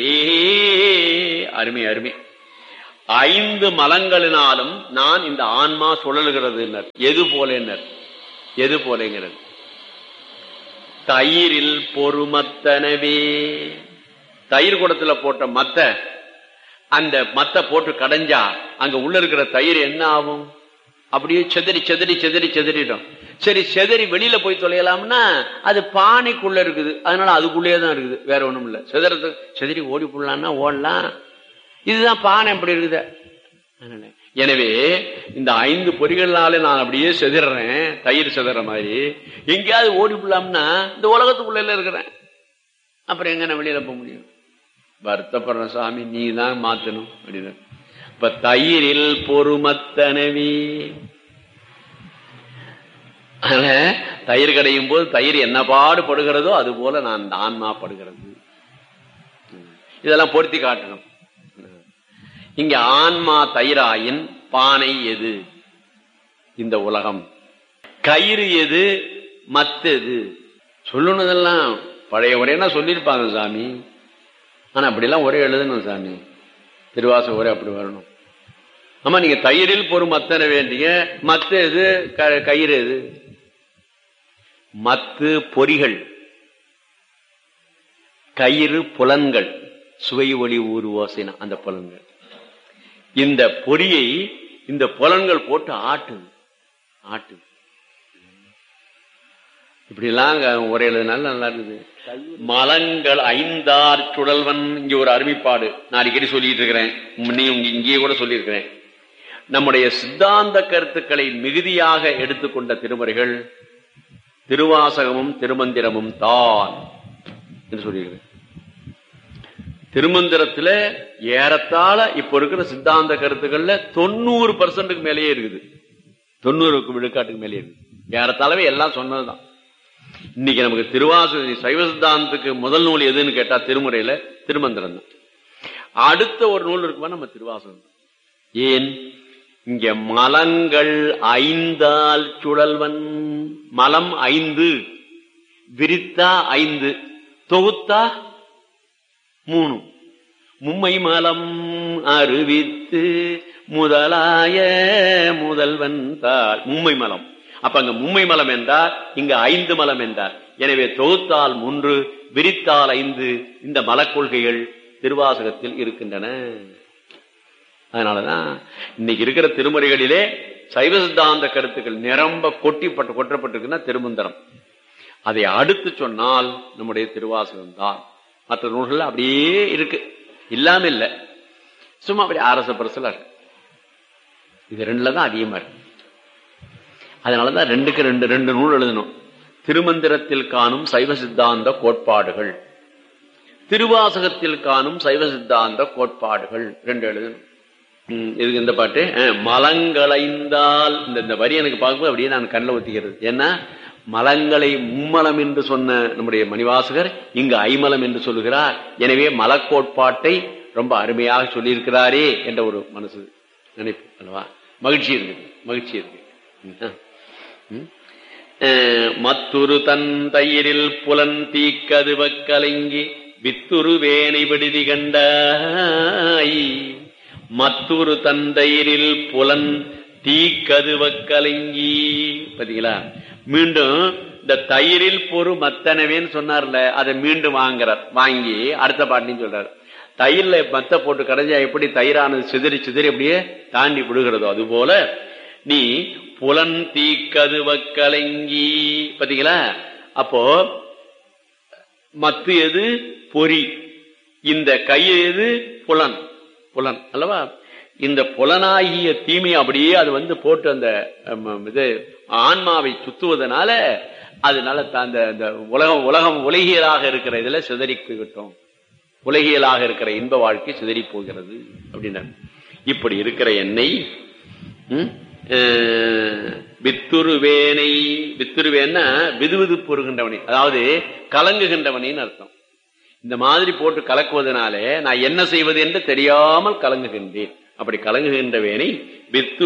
எனவே அருமை அருமை ஐந்து மலங்களினாலும் நான் இந்த ஆன்மா சுழல்கிறது எது போல எது போலங்கிறது தயிரில் பொறுமத்தனவே தயிர் குடத்துல போட்ட மத்த அந்த மத்த போட்டு கடைஞ்சா அங்க உள்ள இருக்கிற தயிர் என்ன ஆகும் அப்படியே செதறி செதறி செதறி செதறிடும் சரி செதறி வெளியில போய் தொலையலாம்னா அது பானைக்குள்ள இருக்குது அதனால அதுக்குள்ளேயே தான் இருக்குது வேற ஒண்ணும் இல்ல செதறது செதறி ஓடி போடலாம்னா ஓடலாம் இதுதான் பானை எப்படி இருக்குது அதனால எனவே இந்த ஐந்து பொறிகள்னால நான் அப்படியே செதறேன் தயிர் செதற மாதிரி எங்கேயாவது ஓடி போடலாம்னா இந்த உலகத்துக்குள்ள இருக்கிறேன் அப்புறம் எங்க நான் வெளியில போக முடியும் வருத்தப்படுற சாமி நீ தான் மாத்தணும் அப்படின்னு இப்ப தயிரில் பொறுமத்தனவி தயிர் கடையும் போது தயிர் என்ன பாடுபடுகிறதோ அது போல நான் இந்த ஆன்மா படுகிறது இதெல்லாம் பொருத்தி காட்டணும் இங்க ஆன்மா தயிராயின் பானை எது இந்த உலகம் கயிறு எது மத்தது சொல்லணுதெல்லாம் பழைய உரையா சொல்லியிருப்பாங்க சாமி ஆனா அப்படிலாம் ஒரே எழுதணும் சாமி திருவாச ஒரே அப்படி வரணும் ஆமா நீங்க தயிரில் பொறும் மத்தன வேண்டிய மத்த எது கயிறு எது மத்து பொறிகள் கயிறு புலன்கள் சுவை ஒளி ஊறு ஓசைனா அந்த புலன்கள் இந்த பொறியை இந்த புலன்கள் போட்டு ஆட்டுது ஆட்டு இப்படி எல்லாம் ஒரே எழுதுனால நல்லா இருக்குது மலங்கள் ஐந்தார் சுடல்வன் இங்க ஒரு அருமைப்பாடு நான் அடிக்கடி சொல்லிட்டு இருக்கிறேன் இங்கேயே கூட சொல்லியிருக்கிறேன் நம்முடைய சித்தாந்த கருத்துக்களை மிகுதியாக எடுத்துக்கொண்ட திருமுறைகள் திருவாசகமும் திருமந்திரமும் தான் என்று சொல்லியிருக்கிறேன் திருமந்திரத்துல ஏறத்தாழ இப்ப இருக்கிற சித்தாந்த கருத்துக்கள்ல தொண்ணூறு பர்சன்ட்டுக்கு மேலேயே இருக்குது தொண்ணூறுக்கு விழுக்காட்டுக்கு மேலேயே இருக்குது ஏறத்தாழவே எல்லாம் சொன்னதுதான் இன்னைக்கு நமக்கு திருவாசு சைவ சித்தாந்தத்துக்கு முதல் நூல் எதுன்னு கேட்டா திருமுறையில திருமந்திரம் தான் அடுத்த ஒரு நூல் இருக்குமா நம்ம திருவாசகம் ஏன் இங்க மலங்கள் ஐந்தால் சுழல்வன் மலம் ஐந்து விரித்தா ஐந்து தொகுத்தா மூணு மும்மை மலம் அறிவித்து முதலாய முதல்வன் தாள் மும்மை மலம் அப்ப அங்க மும்மை மலம் என்றார் இங்க ஐந்து மலம் என்றார் எனவே தொகுத்தால் மூன்று விரித்தால் ஐந்து இந்த மலக்கொள்கைகள் திருவாசகத்தில் இருக்கின்றன அதனாலதான் இன்னைக்கு இருக்கிற திருமுறைகளிலே சைவ சித்தாந்த கருத்துக்கள் நிரம்ப கொட்டிப்பட்டு கொட்டப்பட்டிருக்குன்னா திருமந்திரம் அதை அடுத்து சொன்னால் நம்முடைய திருவாசகம் தான் மற்ற நூல்கள் அப்படியே இருக்கு இல்லாம இல்ல சும்மா அப்படி அரச பரசலா இருக்கு இது ரெண்டுல தான் அதிகமா இருக்கு அதனாலதான் ரெண்டுக்கு ரெண்டு ரெண்டு நூல் எழுதணும் திருமந்திரத்தில் காணும் சைவ சித்தாந்த கோட்பாடுகள் திருவாசகத்தில் காணும் சைவ சித்தாந்த கோட்பாடுகள் ரெண்டு எழுதணும் இதுக்கு இந்த பாட்டு மலங்களைந்தால் இந்த இந்த வரி எனக்கு பார்க்கும்போது அப்படியே நான் கண்ணில் ஒத்திக்கிறது ஏன்னா மலங்களை மும்மலம் என்று சொன்ன நம்முடைய மணிவாசகர் இங்கு ஐமலம் என்று சொல்லுகிறார் எனவே மலக்கோட்பாட்டை ரொம்ப அருமையாக சொல்லியிருக்கிறாரே என்ற ஒரு மனசு நினைப்பு அல்லவா மகிழ்ச்சி இருக்கு மகிழ்ச்சி இருக்கு மத்துரு தன் தயிரில் புலன் தீக்கதுவ கலங்கி வித்துரு வேனை விடுதி கண்டாய் மத்துரு தந்தையரில் புலன் தீக்கதுவ கலங்கி பாத்தீங்களா மீண்டும் இந்த தயிரில் பொறு மத்தனவேன்னு சொன்னார்ல அதை மீண்டும் வாங்குறார் வாங்கி அடுத்த பாட்டின்னு சொல்றாரு தயிர்ல மத்த போட்டு கடைஞ்சா எப்படி தயிரானது சிதறி சிதறி அப்படியே தாண்டி விடுகிறதோ அது போல நீ புலன் தீக்கதுவ கலங்கி பாத்தீங்களா அப்போ மத்து எது பொறி இந்த கை எது புலன் புலன் அல்லவா இந்த புலனாகிய தீமை அப்படியே அது வந்து போட்டு அந்த இது ஆன்மாவை சுத்துவதனால அதனால அந்த உலகம் உலகம் உலகியலாக இருக்கிற இதுல சிதறி போய்விட்டோம் உலகியலாக இருக்கிற இன்ப வாழ்க்கை சிதறி போகிறது அப்படின்னா இப்படி இருக்கிற எண்ணெய் வித்துருவேனை வித்துருவேன்னா விதுவிது பொறுகின்றவனை அதாவது கலங்குகின்றவனின்னு அர்த்தம் இந்த மாதிரி போட்டு கலக்குவதனாலே நான் என்ன செய்வது என்று தெரியாமல் கலங்குகின்றேன் அப்படி கலங்குகின்றவேனை வித்து